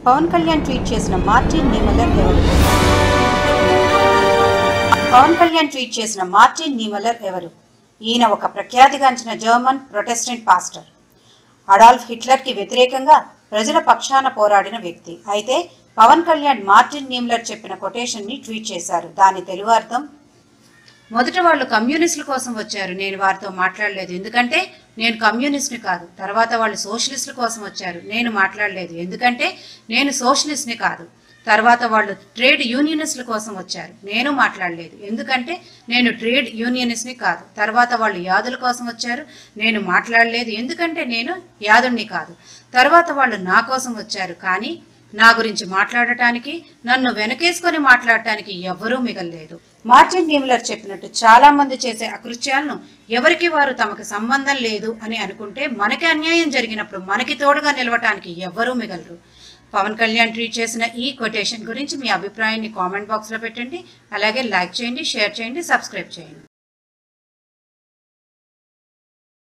Pawan Kalyan tweet చేసిన Martin Niemoller ఎవరు Pawan Kalyan tweet చేసిన మార్టిన్ నీమలర్ ఎవరు ఈయన ఒక ప్రఖ్యాతిగాంచిన జర్మన్ ప్రొటెస్టెంట్ పాస్టర్ అడాల్ఫ్ హిట్లర్కి వ్యతిరేకంగా ప్రజల పక్షాన పోరాడిన వ్యక్తి అయితే పవన్ కళ్యాణ్ మార్టిన్ నీమ్లర్ చెప్పిన కొటేషన్ని ట్వీట్ చేశారు దాని తెలుగు అర్థం మొదట వాళ్ళు కమ్యూనిస్టుల కోసం వచ్చారు నేను వారితో మాట్లాడలేదు ఎందుకంటే నేను కమ్యూనిస్ట్ని కాదు తర్వాత వాళ్ళు సోషలిస్టుల కోసం వచ్చారు నేను మాట్లాడలేదు ఎందుకంటే నేను సోషలిస్ట్ని కాదు తర్వాత వాళ్ళు ట్రేడ్ యూనియనిస్టుల కోసం వచ్చారు నేను మాట్లాడలేదు ఎందుకంటే నేను ట్రేడ్ యూనియనిస్ట్ని కాదు తర్వాత వాళ్ళు యాదుల కోసం వచ్చారు నేను మాట్లాడలేదు ఎందుకంటే నేను యాదుణ్ణి కాదు తర్వాత వాళ్ళు నా కోసం వచ్చారు కానీ నా గురించి మాట్లాడటానికి నన్ను వెనకేసుకొని మాట్లాడటానికి ఎవ్వరూ మిగల్లేదు మార్టిన్ నీమ్లర్ చెప్పినట్టు చాలా మంది చేసే అకృత్యాలను ఎవరికి వారు తమకు సంబంధం లేదు అని అనుకుంటే మనకి అన్యాయం జరిగినప్పుడు మనకి తోడుగా నిలవటానికి ఎవ్వరూ మిగలరు పవన్ కళ్యాణ్ ట్వీట్ చేసిన ఈ కొటేషన్ గురించి మీ అభిప్రాయాన్ని కామెంట్ బాక్స్లో పెట్టండి అలాగే లైక్ చేయండి షేర్ చేయండి సబ్స్క్రైబ్ చేయండి